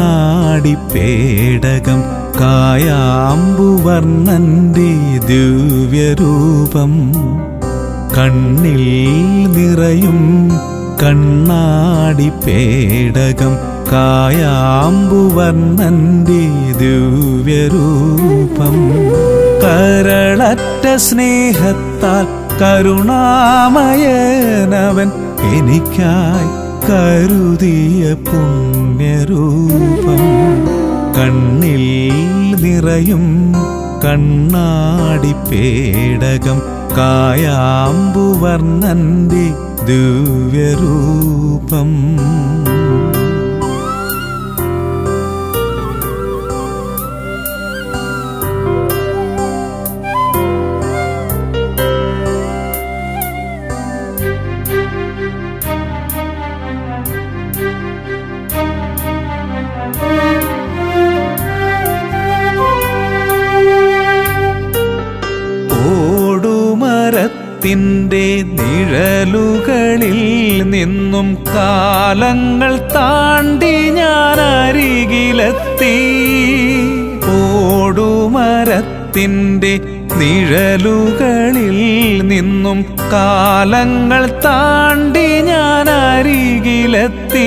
കണ്ണാടി പേടകം കായാമ്പുവർണ്ണന്റെ ദിവ്യരൂപം കണ്ണിൽ നിറയും കണ്ണാടി പേടകം കായാമ്പുവർണ്ണന്റെ ദിവ്യരൂപം കരളറ്റ സ്നേഹത്താൽ കരുണാമയനവൻ എനിക്കായി കരുതിയ പുണ്യരൂപം കണ്ണിൽ നിറയും കണ്ണാടി പേടകം കായാമ്പുവർണ്ണന്റെ ദിവ്യരൂപം ഓടുമരത്തിൻ്റെ നിഴലുകളിൽ നിന്നും കാലങ്ങൾ താണ്ടി ഞാൻ അരികിലെത്തി ഓടുമരത്തിൻ്റെ നിഴലുകളിൽ നിന്നും കാലങ്ങൾ താണ്ടി ഞാൻ അരികിലെത്തി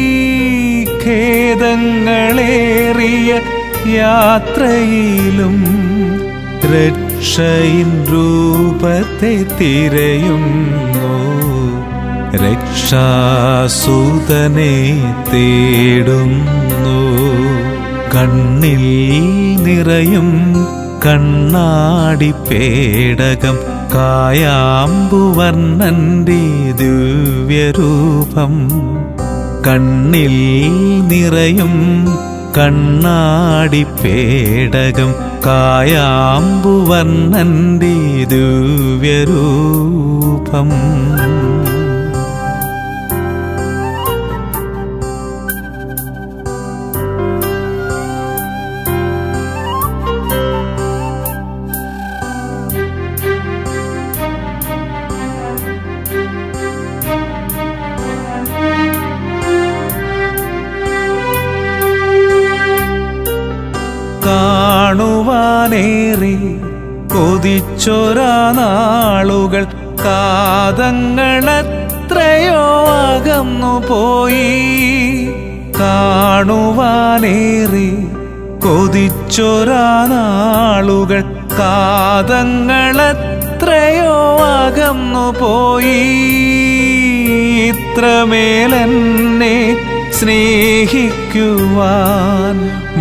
ഖേദങ്ങളേറിയ യാത്രയിലും രക്ഷയിൻ രൂപത്തെ തിരയുന്നു രക്ഷാസൂതനെ തേടുന്നു കണ്ണിൽ നിറയും കണ്ണാടി പേടകം കായാമ്പുവർണ്ണന്റെ ദിവ്യരൂപം കണ്ണിൽ നിറയും കണ്ണാടി പേടകം കായാമ്പുവർണ്ണന്റെ ദിവ്യരൂപം കാണുവാനേറെ കൊതിച്ചൊരാ നാളുകൾ കാതങ്ങളെത്രയോ അകന്നു പോയി കാണുവാനേറെ കൊതിച്ചൊരാ നാളുകൾ കാതങ്ങളെത്രയോ അകന്നു പോയി ഇത്രമേലെന്നെ സ്നേഹിക്കുവാൻ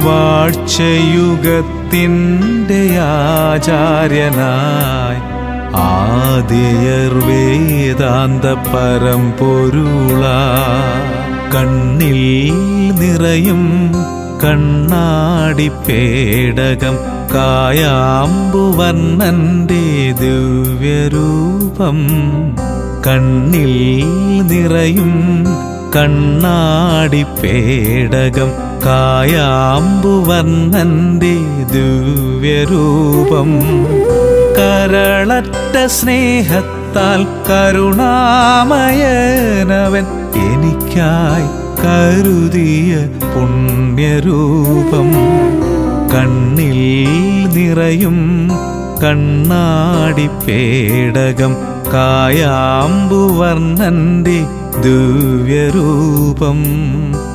വാഴ്ചയുഗത്തിൻ്റെ ആചാര്യനായി ആദ്യയർ വേദാന്ത പരമ്പൊരുള കണ്ണിൽ നിറയും കണ്ണാടി പേടകം കായാമ്പുവർണ്ണന്റെ ദിവ്യരൂപം കണ്ണിൽ നിറയും കണ്ണാടി പേടകം കായാമ്പുവർണ്ണന്റെ ദിവ്യരൂപം കരളറ്റ സ്നേഹത്താൽ കരുണാമയനവൻ എനിക്കായി കരുതിയ പുണ്യരൂപം കണ്ണിൽ നിറയും കണ്ണാടി പേടകം കായാമ്പുവർണ്ണന്റെ ദിവ്യരൂപം